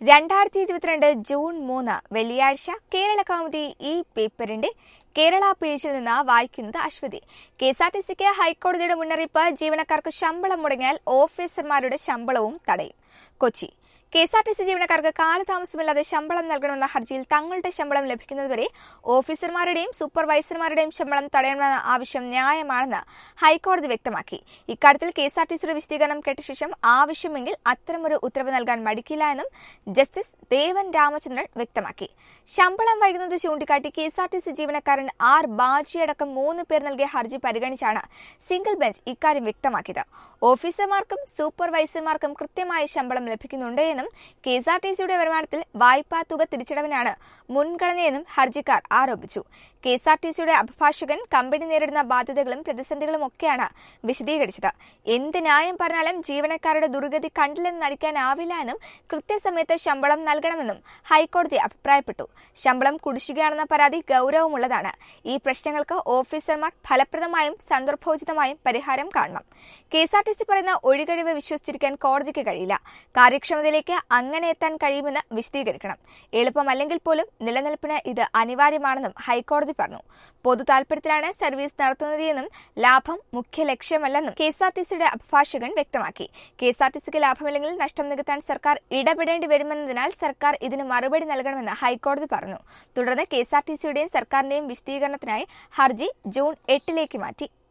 രണ്ടായിരത്തി ഇരുപത്തിരണ്ട് ജൂൺ മൂന്ന് വെള്ളിയാഴ്ച കേരള കൗമുദി ഈ പേപ്പറിന്റെ കേരള പേജിൽ നിന്ന് വായിക്കുന്നത് Aswathy K S R T സിക്ക് ഹൈക്കോടതിയുടെ മുന്നറിയിപ്പ് ജീവനക്കാർക്ക് ശമ്പളം മുടങ്ങിയാൽ ഓഫീസർമാരുടെ ശമ്പളവും തടയും Kochi K S R T C ജീവനക്കാർക്ക് കാലതാമസമില്ലാതെ ശമ്പളം നൽകണമെന്ന ഹർജിയിൽ തങ്ങളുടെ ശമ്പളം ലഭിക്കുന്നതുവരെ ഓഫീസർമാരുടെയും സൂപ്പർവൈസർമാരുടെയും ശമ്പളം തടയണമെന്ന ആവശ്യം ന്യായമാണെന്ന് ഹൈക്കോടതി വ്യക്തമാക്കി ഇക്കാര്യത്തിൽ കെ എസ് ആർ ടി സിയുടെ വിശദീകരണം കേട്ട ശേഷം ആവശ്യമെങ്കിൽ അത്തരമൊരു ഉത്തരവ് നൽകാൻ മടിക്കില്ല എന്നും ജസ്റ്റിസ് ദേവൻ രാമചന്ദ്രൻ വ്യക്തമാക്കി ശമ്പളം വൈകുന്നത് ചൂണ്ടിക്കാട്ടി K S R T C ജീവനക്കാരൻ ആർ ബാജി അടക്കം മൂന്ന് പേർ നൽകിയ ഹർജി പരിഗണിച്ചാണ് സിംഗിൾ ബെഞ്ച് ഇക്കാര്യം വ്യക്തമാക്കിയത് ഓഫീസർമാർക്കും സൂപ്പർവൈസർമാർക്കും കൃത്യമായ ശമ്പളം ലഭിക്കുന്നുണ്ട് എന്നും കെ എസ് ആർ ടി സിയുടെ വരുമാനത്തിൽ വായ്പാ തുക തിരിച്ചടവിനാണ് മുൻഗണനയെന്നും ഹർജിക്കാർ ആരോപിച്ചു കെ എസ് ആർ ടി സിയുടെ അഭിഭാഷകൻ കമ്പനി നേരിടുന്ന ബാധ്യതകളും പ്രതിസന്ധികളും ഒക്കെയാണ് വിശദീകരിച്ചത് എന്ത് ന്യായം പറഞ്ഞാലും ജീവനക്കാരുടെ ദുർഗതി കണ്ടില്ലെന്ന് നടിക്കാനാവില്ല എന്നും കൃത്യസമയത്ത് ശമ്പളം നൽകണമെന്നും ഹൈക്കോടതി അഭിപ്രായപ്പെട്ടു ശമ്പളം കുടിശ്ശികയാണെന്ന പരാതി ഗൗരവമുള്ളതാണ് ഈ പ്രശ്നങ്ങൾക്ക് ഓഫീസർമാർ ഫലപ്രദമായും സന്ദർഭോചിതമായും പരിഹാരം കാണണം K S R T C പറയുന്ന ഒഴികഴിവ് വിശ്വസിച്ചിരിക്കാൻ കോടതിക്ക് കഴിയില്ല കാര്യക്ഷമതയിലേക്ക് അങ്ങനെ എത്താൻ കഴിയുമെന്ന് വിശദീകരിക്കണം എളുപ്പമല്ലെങ്കിൽ പോലും നിലനിൽപ്പിന് ഇത് അനിവാര്യമാണെന്നും ഹൈക്കോടതി പറഞ്ഞു പൊതു താൽപര്യത്തിലാണ് സർവീസ് നടത്തുന്നത് എന്നും ലാഭം മുഖ്യ ലക്ഷ്യമല്ലെന്നും കെ എസ് ആർ ടി സിയുടെ അഭിഭാഷകൻ വ്യക്തമാക്കി കെ എസ് ആർ ടി സിക്ക് ലാഭമില്ലെങ്കിൽ നഷ്ടം നികത്താൻ സർക്കാർ ഇടപെടേണ്ടി വരുമെന്നതിനാൽ സർക്കാർ ഇതിന് മറുപടി നൽകണമെന്ന് ഹൈക്കോടതി പറഞ്ഞു തുടർന്ന് കെ എസ് ആർ ടി സിയുടെയും സർക്കാരിന്റെയും വിശദീകരണത്തിനായി ഹർജി ജൂൺ എട്ടിലേക്ക് മാറ്റി